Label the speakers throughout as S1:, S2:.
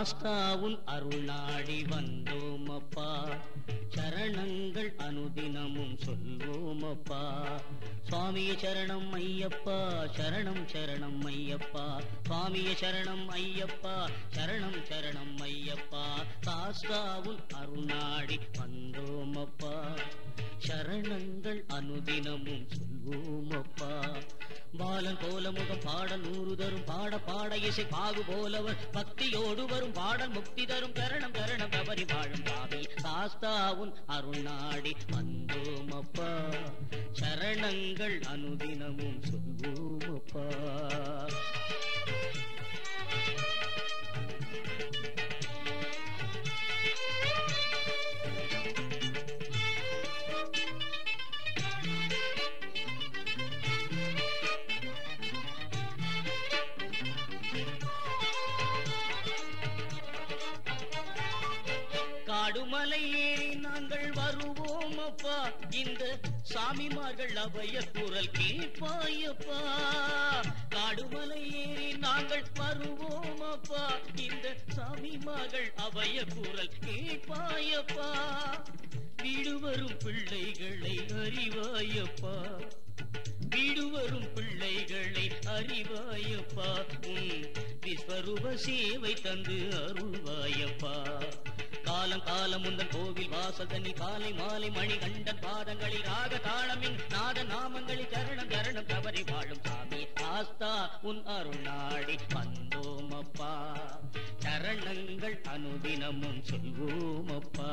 S1: சாஸ்தாவுன் அருள் நாடி வந்தோம் அப்பா சரணங்கள் அனுதினமும் சொல்வோம் அப்பா சுவாமிய சரணம் ஐயப்பா சரணம் சரணம் ஐயப்பா சுவாமிய சரணம் ஐயப்பா சரணம் சரணம் ஐயப்பா சாஸ்தாவுன் அருள் நாடி வந்தோம் அப்பா சரணங்கள் அனுதினமும் சொல்வோம் அப்பா பாலன் போல முகம் பாடல் நூறு தரும் பாட பாட இசை பாகு போலவர் பக்தியோடு வரும் பாடல் முக்தி தரும் கரணம் கரணம் கபரி வாழும் பாவி சாஸ்தாவுன் அருள் நாடி வந்தோம் அப்பா சரணங்கள் அனுதினமும் சொல்வோம் அப்பா காடுமலை ஏறி நாங்கள் வருவோம் அப்பா இந்த சாமிமார்கள் அபய குரல் கேட்பாயப்பா காடுமலை ஏறி நாங்கள் வருவோம் அப்பா இந்த சாமிமார்கள் அபய குரல் கேட்பாயப்பா வீடு வரும் பிள்ளைகளை அறிவாயப்பா வீடு வரும் பிள்ளைகளை அறிவாயப்பா உன் விஸ்வரூப சேவை தந்து அருள்வாயப்பா காலம் காலம் முந்தன் கோவில் வாசகனி காலை மாலை மணி கண்டன் பாதங்களில் ராக தாளமின் நாத நாமங்களில் சரணம் சரணம் தவறி வாழும் சாமி ஆஸ்தா உன் அருள் நாடி வந்தோம் அப்பா சரணங்கள் அனுதினமும் சொல்வோம் அப்பா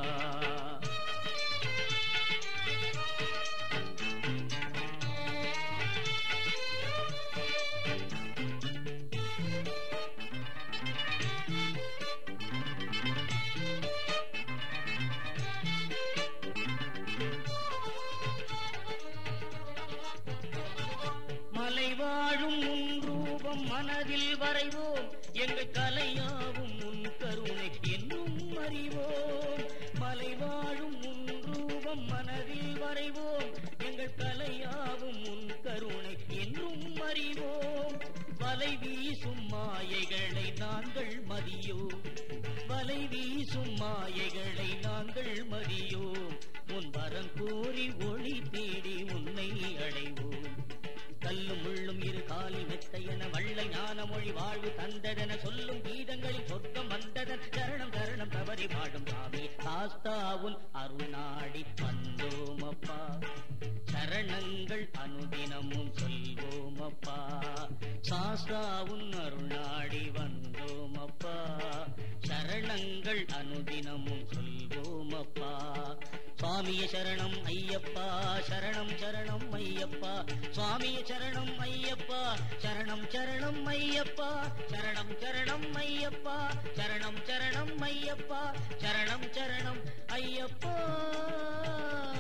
S1: மலை வாழும் உன் ரூபம் மனதில் வரைவோம் எங்கள் கலையாவும் உன் கருணை என்னும் அறிவோம் மலை வாழும் உன் ரூபம் மனதில் வரைவோம் எங்கள் கலையாவும் உன் கருணை என்றும் அறிவோம் வலை வீசும் மாயைகளை நாங்கள் மதியோம் வலை வீசும் மாயைகளை நாங்கள் மதியோம் உன் வரம் கோரி ஒளி தேடி உன்னை அடைவோம் கல்லும் முள்ளும் இரு காலில் மெத்தையென வள்ளல் ஞான மொழி வாழ்வு தந்ததென சொல்லும் கீதங்களில் சொர்க்கம் வந்ததன் சரணம் சரணம் தவறி பாடும் சாமி சாஸ்தாவுன் அருள் நாடி வந்தோம் அப்பா சரணங்கள் அனுதினமும் சொல்வோம் அப்பா சாஸ்தாவுன் அருள் நாடி வந்தோம் அப்பா சரணங்கள் அனுதினமும் சொல்வோம் அப்பா சுவாமிய சரணம் ஐயப்பா சரணம் சரணம் ஐயப்பா சுவாமிய சரணம் ஐயப்பா சரணம் சரணம் ஐயப்பா சரணம் சரணம் ஐயப்பா சரணம் சரணம் ஐயப்பா சரணம் சரணம் ஐயப்பா